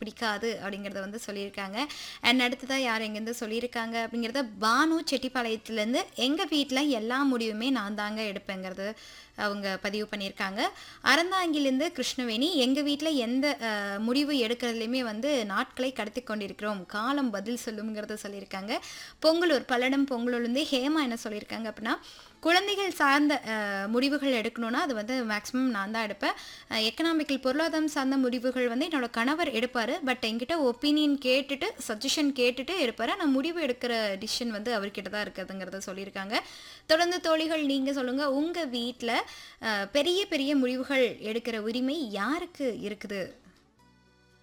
பிடிக்காது அப்படிங்கிறத வந்து சொல்லியிருக்காங்க அண்ட் அடுத்ததாக யார் எங்கேருந்து சொல்லியிருக்காங்க அப்படிங்கிறத பானு செட்டிப்பாளையத்துலேருந்து எங்கள் வீட்டில் எல்லா முடிவுமே நான் தாங்க எடுப்பேங்கிறது அவங்க பதிவு பண்ணியிருக்காங்க அறந்தாங்கிலேருந்து கிருஷ்ணவேணி எங்கள் வீட்டில் எந்த அஹ், முடிவு எடுக்கிறதுலையுமே வந்து நாட்களை கடத்தி கொண்டிருக்கிறோம் காலம் பதில் சொல்லுங்கிறத சொல்லியிருக்காங்க பொங்கலூர் பல்லடம் பொங்கலூர்லேருந்து ஹேமா என்ன சொல்லியிருக்காங்க அப்படின்னா குழந்தைகள் சார்ந்த அஹ், முடிவுகள் எடுக்கணும்னா அது வந்து மேக்ஸிமம் நான் தான் எடுப்பேன் எக்கனாமிக்கல் பொருளாதாரம் சார்ந்த முடிவுகள் வந்து என்னோட கணவர் எடுப்பார் பட் என்கிட்ட ஒப்பீனியன் கேட்டுட்டு சஜஷன் கேட்டுட்டு எடுப்பார் ஆனால் முடிவு எடுக்கிற டிசிஷன் வந்து அவர்கிட்ட தான் இருக்குதுங்கிறத சொல்லியிருக்காங்க தொடர்ந்து தோழிகள் நீங்கள் சொல்லுங்கள் உங்கள் வீட்டில் பெரிய பெரிய முடிவுகள் எடுக்கிற உரிமை யாருக்கு இருக்குது